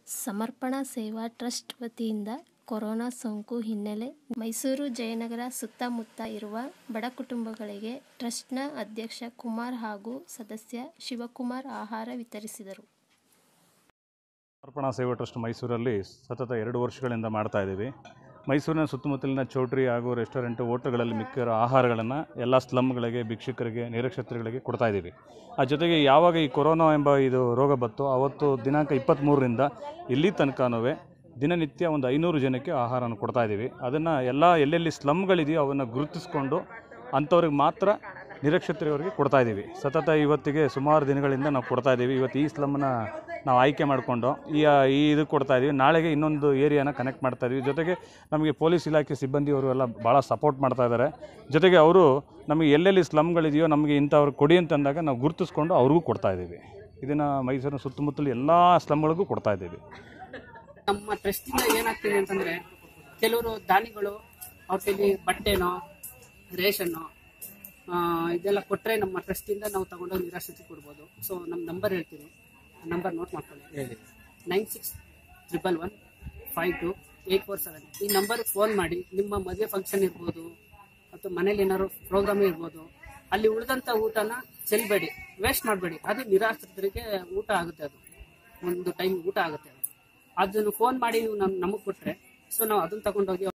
ಸಮರ್ಪಣಾ ಸೇವಾ ಟ್ರಸ್ಟ್ ವತಿಯಿಂದ ಕೊರೋನಾ ಸೋಂಕು ಹಿನ್ನೆಲೆ ಮೈಸೂರು ಜಯನಗರ ಸುತ್ತಮುತ್ತ ಇರುವ ಬಡ ಕುಟುಂಬಗಳಿಗೆ ಟ್ರಸ್ಟ್ನ ಅಧ್ಯಕ್ಷ ಕುಮಾರ್ ಹಾಗೂ ಸದಸ್ಯ ಶಿವಕುಮಾರ್ ಆಹಾರ ವಿತರಿಸಿದರು ಅರ್ಪಣಾ ಸೇವಾ ಟ್ರಸ್ಟ್ ಮೈಸೂರಲ್ಲಿ ಸತತ ಎರಡು ವರ್ಷಗಳಿಂದ ಮಾಡ್ತಾ ಇದ್ದೀವಿ ಮೈಸೂರಿನ ಸುತ್ತಮುತ್ತಲಿನ ಚೌಟ್ರಿ ಹಾಗೂ ರೆಸ್ಟೋರೆಂಟು ಹೋಟೆಲ್ಗಳಲ್ಲಿ ಮಿಕ್ಕಿರೋ ಆಹಾರಗಳನ್ನು ಎಲ್ಲ ಸ್ಲಮ್ಗಳಿಗೆ ಭಿಕ್ಷುಕರಿಗೆ ನಿರಕ್ಷತರಿಗೆ ಕೊಡ್ತಾ ಇದ್ದೀವಿ ಆ ಜೊತೆಗೆ ಯಾವಾಗ ಈ ಕೊರೋನಾ ಎಂಬ ಇದು ರೋಗ ಬಂತು ಅವತ್ತು ದಿನಾಂಕ ಇಪ್ಪತ್ತ್ಮೂರರಿಂದ ಇಲ್ಲಿ ತನಕನೂ ದಿನನಿತ್ಯ ಒಂದು ಐನೂರು ಜನಕ್ಕೆ ಆಹಾರವನ್ನು ಕೊಡ್ತಾ ಇದ್ದೀವಿ ಅದನ್ನು ಎಲ್ಲ ಎಲ್ಲೆಲ್ಲಿ ಸ್ಲಮ್ಗಳಿದೆಯೋ ಅವನ್ನು ಗುರುತಿಸ್ಕೊಂಡು ಅಂಥವ್ರಿಗೆ ಮಾತ್ರ ನಿರಕ್ಷತರವರಿಗೆ ಕೊಡ್ತಾ ಇದ್ದೀವಿ ಸತತ ಇವತ್ತಿಗೆ ಸುಮಾರು ದಿನಗಳಿಂದ ನಾವು ಕೊಡ್ತಾ ಇದ್ದೀವಿ ಇವತ್ತು ಈ ಸ್ಲಮ್ನ ನಾವು ಆಯ್ಕೆ ಮಾಡಿಕೊಂಡು ಈ ಈ ಇದು ಕೊಡ್ತಾ ಇದ್ದೀವಿ ನಾಳೆಗೆ ಇನ್ನೊಂದು ಏರಿಯಾನ ಕನೆಕ್ಟ್ ಮಾಡ್ತಾ ಇದ್ದೀವಿ ಜೊತೆಗೆ ನಮಗೆ ಪೊಲೀಸ್ ಇಲಾಖೆ ಸಿಬ್ಬಂದಿಯವರು ಎಲ್ಲ ಭಾಳ ಸಪೋರ್ಟ್ ಮಾಡ್ತಾ ಇದ್ದಾರೆ ಜೊತೆಗೆ ಅವರು ನಮಗೆ ಎಲ್ಲೆಲ್ಲಿ ಸ್ಲಮ್ಗಳಿದೆಯೋ ನಮಗೆ ಇಂಥವ್ರು ಕೊಡಿ ಅಂತಂದಾಗ ನಾವು ಗುರುತಿಸ್ಕೊಂಡು ಅವ್ರಿಗೂ ಕೊಡ್ತಾ ಇದ್ದೀವಿ ಇದನ್ನು ಮೈಸೂರಿನ ಸುತ್ತಮುತ್ತಲು ಎಲ್ಲ ಸ್ಲಮ್ಗಳಿಗೂ ಕೊಡ್ತಾ ಇದ್ದೀವಿ ನಮ್ಮ ಟ್ರಸ್ಟಿಂದ ಏನಾಗ್ತಿದೆ ಅಂತಂದ್ರೆ ಕೆಲವರು ದಾನಿಗಳು ಅವ್ರ ಕೈಲಿ ಬಟ್ಟೆನೋ ರೇಷನ್ನು ಆ, ಇದೆಲ್ಲ ಕೊಟ್ರೆ ನಮ್ಮ ಟ್ರಸ್ಟಿಂದ ನಾವು ತಗೊಂಡೋಗಿ ನಿರಾಶ್ರಿತಿ ಕೊಡ್ಬೋದು ಸೊ ನಮ್ಮ ನಂಬರ್ ಹೇಳ್ತೀನಿ ನಂಬರ್ ನೋಟ್ ಮಾಡ್ಕೊಳ್ಳಿ nine six triple one five two eight four seven ಈ ನಂಬರ್ ಫೋನ್ ಮಾಡಿ ನಿಮ್ಮ ಮದುವೆ ಫಂಕ್ಷನ್ ಇರ್ಬೋದು ಅಥವಾ ಮನೇಲಿ ಏನಾದ್ರು ಪ್ರೋಗ್ರಾಮ್ ಇರ್ಬೋದು ಅಲ್ಲಿ ಉಳಿದಂತ ಊಟನ ಚೆಲ್ಬೇಡಿ ವೇಸ್ಟ್ ಮಾಡಬೇಡಿ ಅದು ನಿರಾಶ್ರಿತರಿಗೆ ಊಟ ಆಗುತ್ತೆ ಅದು ಒಂದು ಟೈಮ್ ಊಟ ಆಗುತ್ತೆ ಅದು ಅದನ್ನು ಫೋನ್ ಮಾಡಿ ನೀವು ನಮ್ ನಮಗೆ ಕೊಟ್ರೆ ಸೊ ನಾವು ಅದನ್ನ ತಗೊಂಡೋಗಿ